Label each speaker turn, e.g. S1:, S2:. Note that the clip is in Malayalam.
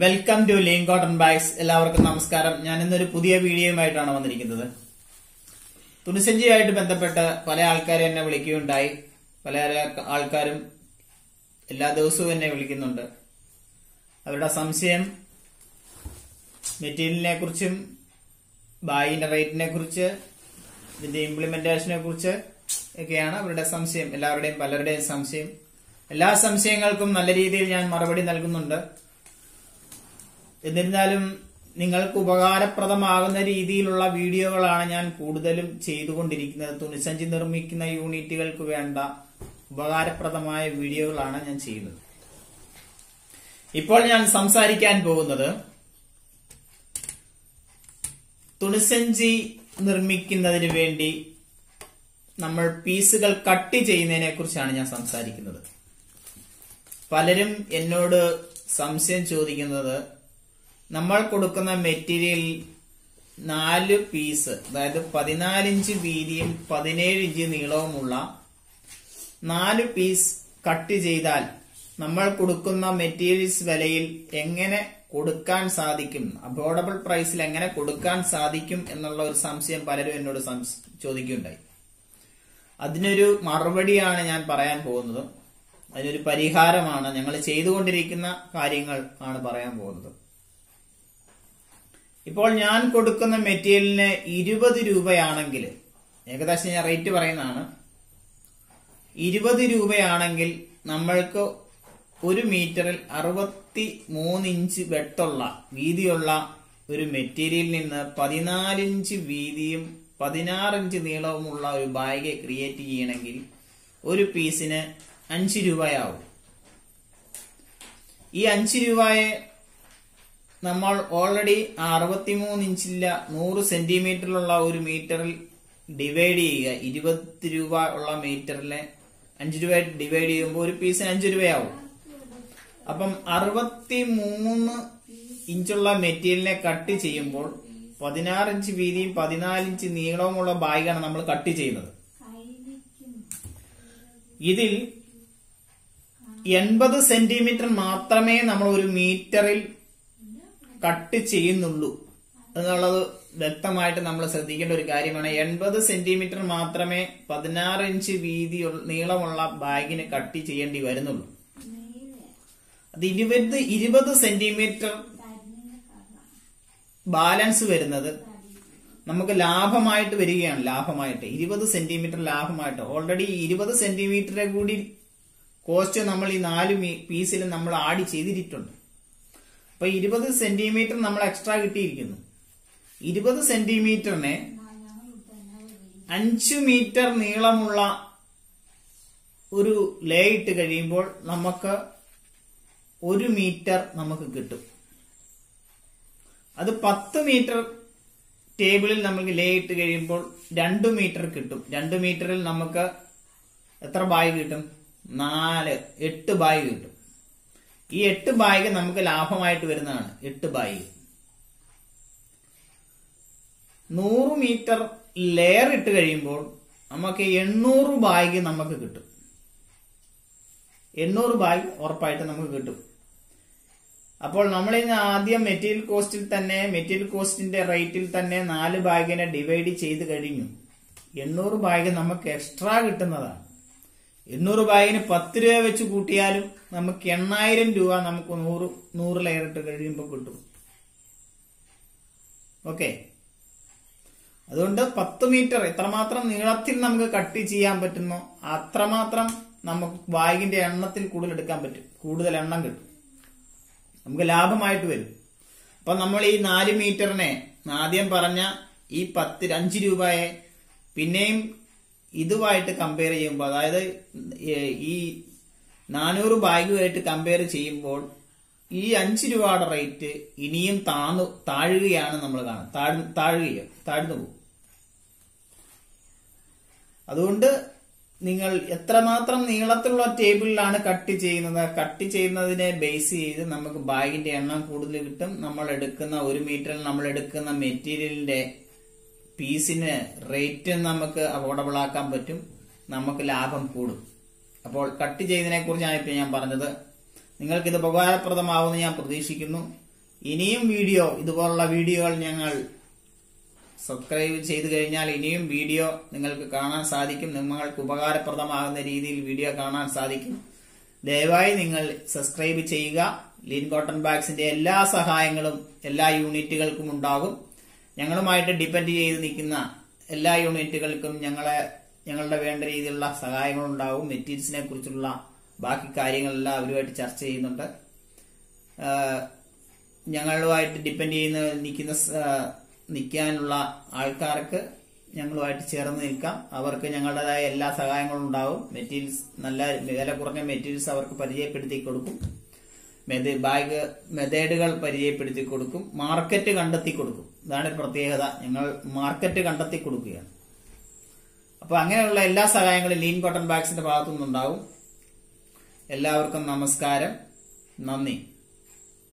S1: welcome to lean cotton bags എല്ലാവർക്കും നമസ്കാരം ഞാൻ ഇന്നൊരു പുതിയ വീഡിയോയുമായിട്ടാണ് വന്നിരിക്കുന്നത് തുണിസഞ്ചിയുമായിട്ട് ബന്ധപ്പെട്ട് പല ആൾക്കാരും എന്നെ വിളിക്കുകയുണ്ടായി പല ആൾക്കാരും എല്ലാ ദിവസവും എന്നെ വിളിക്കുന്നുണ്ട് അവരുടെ സംശയം മെറ്റീരിയലിനെ കുറിച്ചും ബായിന്റെ റേറ്റിനെ കുറിച്ച് ഇതിന്റെ ഇംപ്ലിമെന്റേഷനെ കുറിച്ച് ഒക്കെയാണ് അവരുടെ സംശയം എല്ലാവരുടെയും പലരുടെയും സംശയം എല്ലാ സംശയങ്ങൾക്കും നല്ല രീതിയിൽ ഞാൻ മറുപടി നൽകുന്നുണ്ട് എന്നിരുന്നാലും നിങ്ങൾക്ക് ഉപകാരപ്രദമാകുന്ന രീതിയിലുള്ള വീഡിയോകളാണ് ഞാൻ കൂടുതലും ചെയ്തുകൊണ്ടിരിക്കുന്നത് തുണിസഞ്ചി നിർമ്മിക്കുന്ന യൂണിറ്റുകൾക്ക് വേണ്ട ഉപകാരപ്രദമായ വീഡിയോകളാണ് ഞാൻ ചെയ്യുന്നത് ഇപ്പോൾ ഞാൻ സംസാരിക്കാൻ പോകുന്നത് തുണിസഞ്ചി നിർമ്മിക്കുന്നതിന് വേണ്ടി നമ്മൾ പീസുകൾ കട്ട് ചെയ്യുന്നതിനെ കുറിച്ചാണ് ഞാൻ സംസാരിക്കുന്നത് പലരും എന്നോട് സംശയം ചോദിക്കുന്നത് നമ്മൾ കൊടുക്കുന്ന മെറ്റീരിയൽ നാല് പീസ് അതായത് പതിനാലിഞ്ച് വീതിയും പതിനേഴ് ഇഞ്ച് നീളവുമുള്ള നാല് പീസ് കട്ട് ചെയ്താൽ നമ്മൾ കൊടുക്കുന്ന മെറ്റീരിയൽസ് വിലയിൽ എങ്ങനെ കൊടുക്കാൻ സാധിക്കും അഫോർഡബിൾ പ്രൈസിൽ എങ്ങനെ കൊടുക്കാൻ സാധിക്കും എന്നുള്ള ഒരു സംശയം പലരും എന്നോട് ചോദിക്കുകയുണ്ടായി അതിനൊരു മറുപടിയാണ് ഞാൻ പറയാൻ പോകുന്നത് അതിനൊരു പരിഹാരമാണ് ഞങ്ങൾ ചെയ്തുകൊണ്ടിരിക്കുന്ന കാര്യങ്ങൾ ആണ് പറയാൻ പോകുന്നത് ഇപ്പോൾ ഞാൻ കൊടുക്കുന്ന മെറ്റീരിയലിന് ഇരുപത് രൂപയാണെങ്കിൽ ഏകദേശം ഞാൻ റേറ്റ് പറയുന്നതാണ് ഇരുപത് രൂപയാണെങ്കിൽ നമ്മൾക്ക് ഒരു മീറ്ററിൽ അറുപത്തി മൂന്ന് ഇഞ്ച് വെട്ടുള്ള വീതിയുള്ള ഒരു മെറ്റീരിയലിൽ നിന്ന് പതിനാലിഞ്ച് വീതിയും പതിനാറ് ഇഞ്ച് നീളവുമുള്ള ഒരു ബാഗ് ക്രിയേറ്റ് ചെയ്യണമെങ്കിൽ ഒരു പീസിന് അഞ്ച് രൂപയാവും ഈ അഞ്ച് രൂപയെ നമ്മൾ ഓൾറെഡി അറുപത്തിമൂന്ന് ഇഞ്ചില്ല നൂറ് സെന്റിമീറ്ററിലുള്ള ഒരു മീറ്ററിൽ ഡിവൈഡ് ചെയ്യുക ഇരുപത് രൂപ ഉള്ള മീറ്ററിലെ അഞ്ച് രൂപ ഡിവൈഡ് ചെയ്യുമ്പോൾ ഒരു പീസിന് അഞ്ച് രൂപയാവും അപ്പം അറുപത്തി മൂന്ന് ഇഞ്ചുള്ള മെറ്റീരിയലിനെ കട്ട് ചെയ്യുമ്പോൾ പതിനാറ് ഇഞ്ച് വീതിയും പതിനാല് ഇഞ്ച് നീളവുമുള്ള ബാഗാണ് നമ്മൾ കട്ട് ചെയ്യുന്നത് ഇതിൽ എൺപത് സെന്റിമീറ്റർ മാത്രമേ നമ്മൾ ഒരു മീറ്ററിൽ കട്ട് ചെയ്യുന്നുള്ളൂ എന്നുള്ളത് വ്യക്തമായിട്ട് നമ്മൾ ശ്രദ്ധിക്കേണ്ട ഒരു കാര്യമാണ് എൺപത് സെന്റിമീറ്റർ മാത്രമേ പതിനാറ് ഇഞ്ച് വീതി നീളമുള്ള ബാഗിന് കട്ട് ചെയ്യേണ്ടി വരുന്നുള്ളൂ അത് ഇരുപത് ഇരുപത് സെന്റിമീറ്റർ ബാലൻസ് വരുന്നത് നമുക്ക് ലാഭമായിട്ട് വരികയാണ് ലാഭമായിട്ട് ഇരുപത് സെന്റിമീറ്റർ ലാഭമായിട്ട് ഓൾറെഡി ഇരുപത് സെന്റിമീറ്ററെ കൂടി കോസ്റ്റ് നമ്മൾ ഈ നാല് പീസിൽ നമ്മൾ ആഡ് ചെയ്തിട്ടുണ്ട് അപ്പൊ ഇരുപത് സെന്റിമീറ്റർ നമ്മൾ എക്സ്ട്രാ കിട്ടിയിരിക്കുന്നു ഇരുപത് സെന്റിമീറ്ററിനെ അഞ്ചു മീറ്റർ നീളമുള്ള ഒരു ലേ ഇട്ട് കഴിയുമ്പോൾ നമുക്ക് ഒരു മീറ്റർ നമുക്ക് കിട്ടും അത് പത്ത് മീറ്റർ ടേബിളിൽ നമുക്ക് ലേ ഇട്ട് കഴിയുമ്പോൾ രണ്ടു മീറ്റർ കിട്ടും രണ്ടു മീറ്ററിൽ നമുക്ക് എത്ര ബാഗ് കിട്ടും നാല് എട്ട് ബാഗ് കിട്ടും ഈ എട്ട് ബാഗ് നമുക്ക് ലാഭമായിട്ട് വരുന്നതാണ് എട്ട് ബാഗ് നൂറ് മീറ്റർ ലെയർ ഇട്ട് കഴിയുമ്പോൾ നമുക്ക് എണ്ണൂറ് ബാഗ് നമുക്ക് കിട്ടും എണ്ണൂറ് ബാഗ് ഉറപ്പായിട്ട് നമുക്ക് കിട്ടും അപ്പോൾ നമ്മൾ ഇന്ന് ആദ്യം മെറ്റീരിയൽ കോസ്റ്റിൽ തന്നെ മെറ്റീരിയൽ കോസ്റ്റിന്റെ റേറ്റിൽ തന്നെ നാല് ബാഗിനെ ഡിവൈഡ് ചെയ്ത് കഴിഞ്ഞു എണ്ണൂറ് ബാഗ് നമുക്ക് എക്സ്ട്രാ കിട്ടുന്നതാണ് എണ്ണൂറ് ബാഗിന് പത്ത് രൂപ വെച്ച് കൂട്ടിയാലും നമുക്ക് എണ്ണായിരം രൂപ നമുക്ക് നൂറ് നൂറ് ലെയർ ഇട്ട് കഴിയുമ്പോൾ കിട്ടും ഓക്കെ അതുകൊണ്ട് പത്ത് മീറ്റർ എത്രമാത്രം നീളത്തിൽ നമുക്ക് കട്ട് ചെയ്യാൻ പറ്റുന്നോ അത്രമാത്രം നമുക്ക് ബാഗിന്റെ എണ്ണത്തിൽ കൂടുതൽ എടുക്കാൻ പറ്റും കൂടുതൽ എണ്ണം കിട്ടും നമുക്ക് ലാഭമായിട്ട് വരും അപ്പൊ നമ്മൾ ഈ നാല് മീറ്ററിനെ ആദ്യം പറഞ്ഞ ഈ പത്ത് അഞ്ച് രൂപയെ പിന്നെയും ഇതുമായിട്ട് കമ്പയർ ചെയ്യുമ്പോൾ അതായത് ഈ നാനൂറ് ബാഗുമായിട്ട് കമ്പയർ ചെയ്യുമ്പോൾ ഈ അഞ്ച് രൂപയുടെ റേറ്റ് ഇനിയും താന്നു താഴുകയാണ് നമ്മൾ കാണുന്നത് താഴുകയോ താഴ്ന്നു പോകും അതുകൊണ്ട് നിങ്ങൾ എത്രമാത്രം നീളത്തിലുള്ള ടേബിളിലാണ് കട്ട് ചെയ്യുന്നത് കട്ട് ചെയ്യുന്നതിനെ ബേസ് ചെയ്ത് നമുക്ക് ബാഗിന്റെ എണ്ണം കൂടുതൽ കിട്ടും നമ്മൾ എടുക്കുന്ന ഒരു മീറ്ററിൽ നമ്മൾ എടുക്കുന്ന മെറ്റീരിയലിന്റെ പീസിന് റേറ്റ് നമുക്ക് അഫോർഡബിൾ ആക്കാൻ പറ്റും നമുക്ക് ലാഭം കൂടും അപ്പോൾ കട്ട് ചെയ്തതിനെ കുറിച്ചാണ് ഇപ്പൊ ഞാൻ പറഞ്ഞത് നിങ്ങൾക്ക് ഇത് ഉപകാരപ്രദമാവുമെന്ന് ഞാൻ പ്രതീക്ഷിക്കുന്നു ഇനിയും വീഡിയോ ഇതുപോലുള്ള വീഡിയോകൾ ഞങ്ങൾ സബ്സ്ക്രൈബ് ചെയ്തു കഴിഞ്ഞാൽ ഇനിയും വീഡിയോ നിങ്ങൾക്ക് കാണാൻ സാധിക്കും നിങ്ങൾക്ക് ഉപകാരപ്രദമാകുന്ന രീതിയിൽ വീഡിയോ കാണാൻ സാധിക്കും ദയവായി നിങ്ങൾ സബ്സ്ക്രൈബ് ചെയ്യുക ലീൻ കോട്ടൺ ബാഗ്സിന്റെ എല്ലാ സഹായങ്ങളും എല്ലാ യൂണിറ്റുകൾക്കും ഉണ്ടാകും ഞങ്ങളുമായിട്ട് ഡിപ്പെൻഡ് ചെയ്ത് നിൽക്കുന്ന എല്ലാ യൂണിറ്റുകൾക്കും ഞങ്ങളെ ഞങ്ങളുടെ വേണ്ട രീതിയിലുള്ള സഹായങ്ങളുണ്ടാവും മെറ്റീരിയൽസിനെ കുറിച്ചുള്ള ബാക്കി കാര്യങ്ങളെല്ലാം അവരുമായിട്ട് ചർച്ച ചെയ്യുന്നുണ്ട് ആഹ് ഞങ്ങളുമായിട്ട് ഡിപ്പെൻഡ് ചെയ്യുന്ന നിൽക്കുന്ന സ- ആഹ് നിൽക്കാനുള്ള ആൾക്കാർക്ക് ഞങ്ങളുമായിട്ട് ചേർന്ന് നിൽക്കാം അവർക്ക് ഞങ്ങളുടേതായ എല്ലാ സഹായങ്ങളും ഉണ്ടാവും മെറ്റീരിയൽസ് നല്ല വില കുറഞ്ഞ മെറ്റീരിയൽസ് അവർക്ക് പരിചയപ്പെടുത്തി കൊടുക്കും മെത് ബാഗ് മെത്തേഡുകൾ പരിചയപ്പെടുത്തി കൊടുക്കും മാർക്കറ്റ് കണ്ടെത്തി കൊടുക്കും ഇതാണ് ഒരു പ്രത്യേകത ഞങ്ങൾ മാർക്കറ്റ് കണ്ടെത്തി കൊടുക്കുകയാണ് അപ്പൊ അങ്ങനെയുള്ള എല്ലാ സഹായങ്ങളും ലീൻ കോട്ടൺ ബാഗ്സിന്റെ ഭാഗത്തുനിന്നുണ്ടാവും എല്ലാവർക്കും നമസ്കാരം നന്ദി